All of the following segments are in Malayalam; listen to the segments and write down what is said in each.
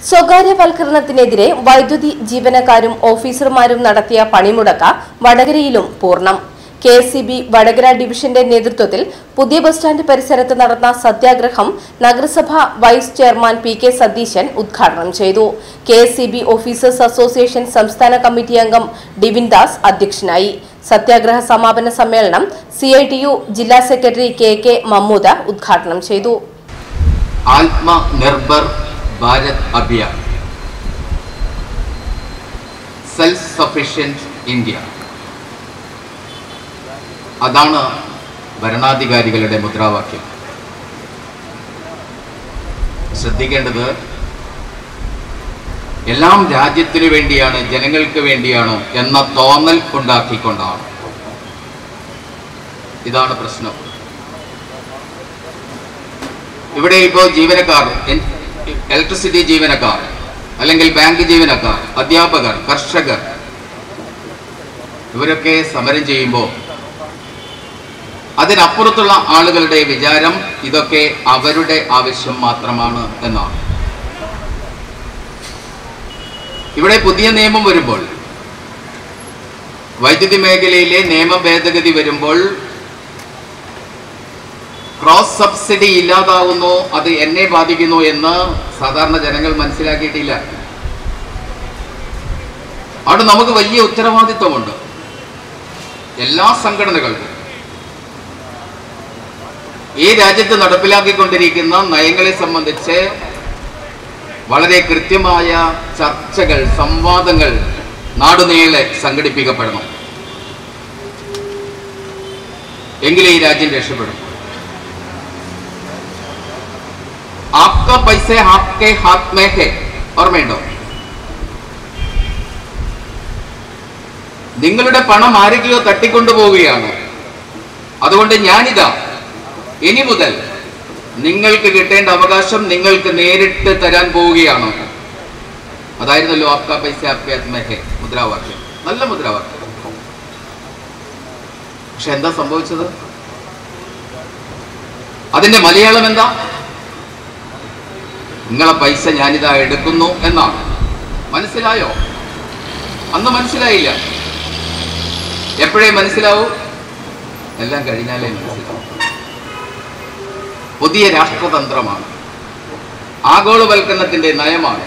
സ്വകാര്യവൽക്കരണത്തിനെതിരെ വൈദ്യുതി ജീവനക്കാരും ഓഫീസർമാരും നടത്തിയ പണിമുടക്ക വടകരയിലും പൂർണ്ണം K S C B Vadakara ഡിവിഷന്റെ നേതൃത്വത്തിൽ പുതിയ ബസ് സ്റ്റാൻഡ് പരിസരത്ത് നടന്ന സത്യാഗ്രഹം നഗരസഭ vice chairman P K Satheesan ഉദ്ഘാടനം ചെയ്തു K S C B officers association സംസ്ഥാന കമ്മിറ്റി അംഗം ഡിവിൻ ദാസ് അധ്യക്ഷനായി സത്യാഗ്രഹ സമാപന സമ്മേളനം സി ഐ ടി യു ജില്ലാ സെക്രട്ടറി കെ കെ മമ്മൂദ ഉദ്ഘാടനം ചെയ്തു Atmanirbhar Bharat Abhiyan self sufficient India അതാണ് ഭരണാധികാരികളുടെ മുദ്രാവാക്യം ശ്രദ്ധിക്കേണ്ടത് എല്ലാം രാജ്യത്തിനു വേണ്ടിയാണ് ജനങ്ങൾക്ക് വേണ്ടിയാണ് എന്ന തോന്നൽ ഉണ്ടാക്കിക്കൊണ്ടാണ് ഇതാണ് പ്രശ്നം ഇവിടെ ഇപ്പോൾ ജീവനക്കാർ എൻ- ഇലക്ട്രിസിറ്റി ജീവനക്കാർ അല്ലെങ്കിൽ ബാങ്ക് ജീവനക്കാർ അധ്യാപകർ കർഷകർ ഇവരൊക്കെ സമരം ചെയ്യുമ്പോൾ അതിനപ്പുറത്തുള്ള ആളുകളുടെ വിചാരം ഇതൊക്കെ അവരുടെ ആവശ്യം മാത്രമാണ് എന്നാണ് ഇവിടെ പുതിയ നിയമം വരുമ്പോൾ വൈദ്യുതി മേഖലയിലെ നിയമ ഭേദഗതി വരുമ്പോൾ ക്രോസ് സബ്സിഡി ഇല്ലാതാവുന്നു അത് എന്നെ ബാധിക്കുന്നു എന്ന് സാധാരണ ജനങ്ങൾ മനസ്സിലാക്കിയിട്ടില്ല അവിടെ നമുക്ക് വലിയ ഉത്തരവാദിത്വമുണ്ട് എല്ലാ സംഘടനകൾക്കും ഈ രാജ്യത്ത് നടപ്പിലാക്കിക്കൊണ്ടിരിക്കുന്ന നയങ്ങളെ സംബന്ധിച്ച് വളരെ കൃത്യമായ ചർച്ചകൾ സംവാദങ്ങൾ നാടുനീളെ സംഘടിപ്പിക്കപ്പെടണം എങ്കിലേ ഈ രാജ്യം രക്ഷപ്പെടും ആപ്ക പൈസ ആപ്കെ ഹാത്ത് മേ ഹെ ഓർമ്മയുണ്ടോ നിങ്ങളുടെ പണം ആരെങ്കിലോ തട്ടിക്കൊണ്ടുപോവുകയാണ് അതുകൊണ്ട് ഞാനിതാ ഇനി മുതൽ നിങ്ങൾക്ക് കിട്ടേണ്ട അവകാശം നിങ്ങൾക്ക് നേരിട്ട് തരാൻ പോവുകയാണ് അതായിരുന്നല്ലോ ആപ്ക പൈസ ആപ്കെ ഹാത്ത് മേ ഹെ മുദ്രാവാക്യം നല്ല മുദ്രാവാക്യം പക്ഷെ എന്താ സംഭവിച്ചത് അതിന്റെ മലയാളം എന്താ നിങ്ങളെ പൈസ ഞാനിതാ എടുക്കുന്നു എന്നാണ് മനസ്സിലായോ അന്ന് മനസ്സിലായില്ല എപ്പോഴേ മനസ്സിലാവൂ എല്ലാം കഴിഞ്ഞാലേ മനസ്സിലാവൂ പുതിയ രാഷ്ട്രതന്ത്രമാണ് ആഗോളവൽക്കരണത്തിന്റെ നയമാണ്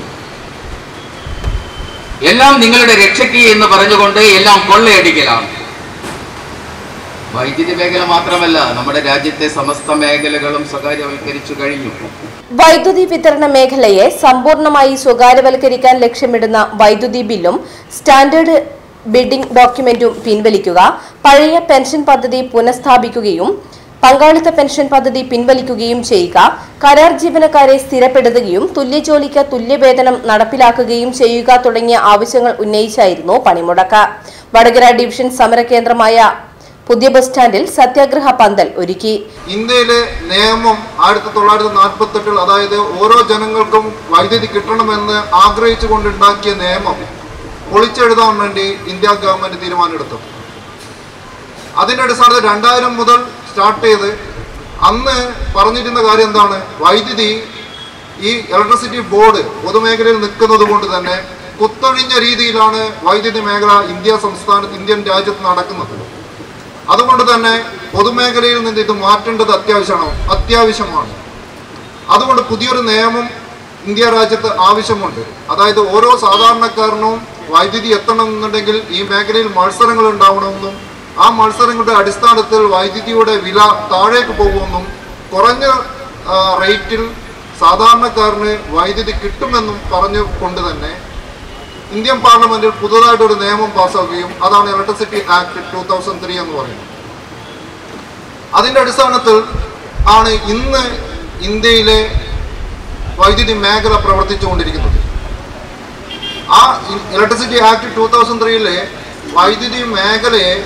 എല്ലാം നിങ്ങളുടെ രക്ഷയ്ക്ക് എന്ന് പറഞ്ഞുകൊണ്ട് എല്ലാം കൊള്ളയടിക്കലാണ് വൈദ്യുതി മേഖല മാത്രമല്ല നമ്മുടെ രാജ്യത്തെ സമസ്ത മേഖലകളും സ്വകാര്യവൽക്കരിച്ചു കഴിഞ്ഞു വൈദ്യുതി വിതരണ മേഖലയെ സമ്പൂർണ്ണമായി സ്വകാര്യവൽക്കരിക്കാൻ ലക്ഷ്യമിടുന്ന വൈദ്യുതി ബില്ലും സ്റ്റാൻഡേർഡ് ബിഡിംഗ് ഡോക്യുമെന്റും പിൻവലിക്കുക പഴയ പെൻഷൻ പദ്ധതി പുനഃസ്ഥാപിക്കുകയും പങ്കാളിത്ത പെൻഷൻ പദ്ധതി പിൻവലിക്കുകയും ചെയ്യുക കരാർ ജീവനക്കാരെ സ്ഥിരപ്പെടുത്തുകയും തുല്യജോലിക്ക് തുല്യവേതനം നടപ്പിലാക്കുകയും ചെയ്യുക തുടങ്ങിയ ആവശ്യങ്ങൾ ഉന്നയിച്ചായിരുന്നു പണിമുടക്ക് വടകര ഡിവിഷൻ സമരകേന്ദ്രമായ പുതിയ ബസ് സ്റ്റാൻഡിൽ സത്യാഗ്രഹ പന്തൽ ഒരുക്കി ഇന്ത്യയിലെ നിയമം ആയിരത്തി തൊള്ളായിരത്തി നാൽപ്പത്തി എട്ടിൽ അതായത് ഓരോ ജനങ്ങൾക്കും വൈദ്യുതി കിട്ടണമെന്ന് ആഗ്രഹിച്ചു കൊണ്ടുണ്ടാക്കിയ നിയമം പൊളിച്ചെഴുതാൻ വേണ്ടി ഇന്ത്യ ഗവൺമെന്റ് തീരുമാനമെടുത്തു അതിന്റെ അടിസ്ഥാനത്തിൽ രണ്ടായിരം മുതൽ സ്റ്റാർട്ട് ചെയ്ത് അന്ന് പറഞ്ഞിരുന്ന കാര്യം എന്താണ് വൈദ്യുതി ഈ ഇലക്ട്രിസിറ്റി ബോർഡ് പൊതുമേഖലയിൽ നിൽക്കുന്നത് കൊണ്ട് തന്നെ കുത്തൊഴിഞ്ഞ രീതിയിലാണ് വൈദ്യുതി മേഖല ഇന്ത്യ സംസ്ഥാനത്ത് ഇന്ത്യൻ രാജ്യത്ത് നടക്കുന്നത് അതുകൊണ്ട് തന്നെ പൊതുമേഖലയിൽ നിന്ന് ഇത് മാറ്റേണ്ടത് അത്യാവശ്യമാണോ അത്യാവശ്യമാണ് അതുകൊണ്ട് പുതിയൊരു നിയമം ഇന്ത്യ രാജ്യത്ത് ആവശ്യമുണ്ട് അതായത് ഓരോ സാധാരണക്കാരനും വൈദ്യുതി എത്തണം എന്നുണ്ടെങ്കിൽ ഈ മേഖലയിൽ മത്സരങ്ങൾ ഉണ്ടാവണമെന്നും ആ മത്സരങ്ങളുടെ അടിസ്ഥാനത്തിൽ വൈദ്യുതിയുടെ വില താഴേക്ക് പോകുമെന്നും കുറഞ്ഞ ആ, റേറ്റിൽ സാധാരണക്കാരന് വൈദ്യുതി കിട്ടുമെന്നും പറഞ്ഞുകൊണ്ട് തന്നെ ഇന്ത്യൻ പാർലമെന്റിൽ പുതുതായിട്ട് ഒരു നിയമം പാസ്സാക്കുകയും അതാണ് electricity act two thousand three എന്ന് പറയുന്നത് അതിന്റെ അടിസ്ഥാനത്തിൽ ആണ് ഇന്ന് ഇന്ത്യയിലെ വൈദ്യുതി മേഖല പ്രവർത്തിച്ചുകൊണ്ടിരിക്കുന്നത് ആ ഇലക്ട്രിസിറ്റി ആക്ട് ടൂ തൗസൻഡ് ത്രീയിലെ വൈദ്യുതി മേഖലയെ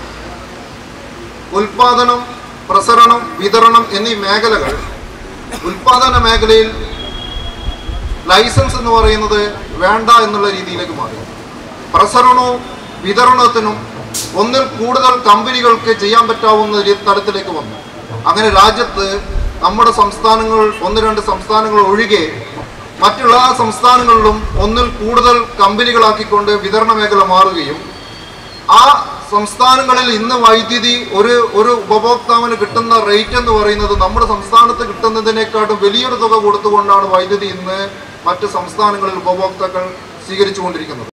ഉൽപാദനം പ്രസരണം വിതരണം എന്നീ മേഖലകൾ ഉൽപാദന മേഖലയിൽ ലൈസൻസ് എന്ന് പറയുന്നത് വേണ്ട എന്നുള്ള രീതിയിലേക്ക് മാറി പ്രസരണവും വിതരണത്തിനും ഒന്നിൽ കൂടുതൽ കമ്പനികൾക്ക് ചെയ്യാൻ പറ്റാവുന്ന രീ- തരത്തിലേക്ക് വന്നു അങ്ങനെ രാജ്യത്ത് നമ്മുടെ സംസ്ഥാനങ്ങൾ ഒന്ന് രണ്ട് സംസ്ഥാനങ്ങൾ ഒഴികെ മറ്റുള്ള സംസ്ഥാനങ്ങളിലും ഒന്നിൽ കൂടുതൽ കമ്പനികളാക്കിക്കൊണ്ട് വിതരണ മേഖല മാറുകയും ആ സംസ്ഥാനങ്ങളിൽ ഇന്ന് വൈദ്യുതി ഒരു ഒരു ഉപഭോക്താവിന് കിട്ടുന്ന റേറ്റ് എന്ന് പറയുന്നത് നമ്മുടെ സംസ്ഥാനത്ത് കിട്ടുന്നതിനേക്കാട്ടും വലിയൊരു തുക കൊടുത്തുകൊണ്ടാണ് വൈദ്യുതി ഇന്ന് മറ്റ് സംസ്ഥാനങ്ങളിൽ ഉപഭോക്താക്കൾ സ്വീകരിച്ചുകൊണ്ടിരിക്കുന്നത്